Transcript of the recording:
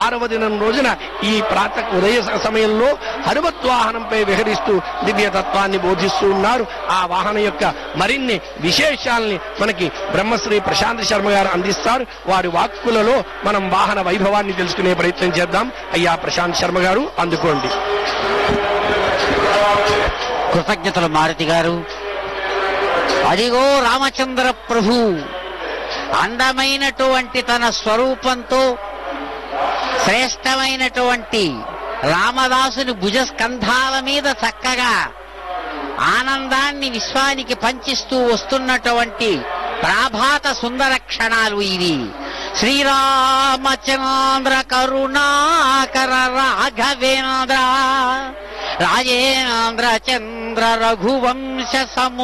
ఆరవ దినం రోజున ఈ ప్రాత ఉదయ స- సమయంలో హనుమత్ వాహనంపై విహరిస్తూ దివ్య తత్వాన్ని బోధిస్తూ ఉన్నారు ఆ వాహనం యొక్క మరిన్ని విశేషాల్ని మనకి బ్రహ్మశ్రీ ప్రశాంత్ శర్మ గారు అందిస్తారు వారి వాక్కులలో మనం వాహన వైభవాన్ని తెలుసుకునే ప్రయత్నం చేద్దాం అయ్యా ప్రశాంత్ శర్మ గారు అందుకోండి కృతజ్ఞతలు మారుతి గారు అదిగో రామచంద్ర ప్రభు అందమైనటువంటి తన స్వరూపంతో శ్రేష్టమైనటువంటి రామదాసుని భుజస్కంధాల మీద చక్కగా ఆనందాన్ని విశ్వానికి పంచిస్తూ వస్తున్నటువంటి ప్రాభాత సుందర క్షణాలు ఇవి శ్రీరామచంద్ర కరుణాకర రాఘవేంద్ర రాజేంద్ర చంద్ర రఘువంశ సము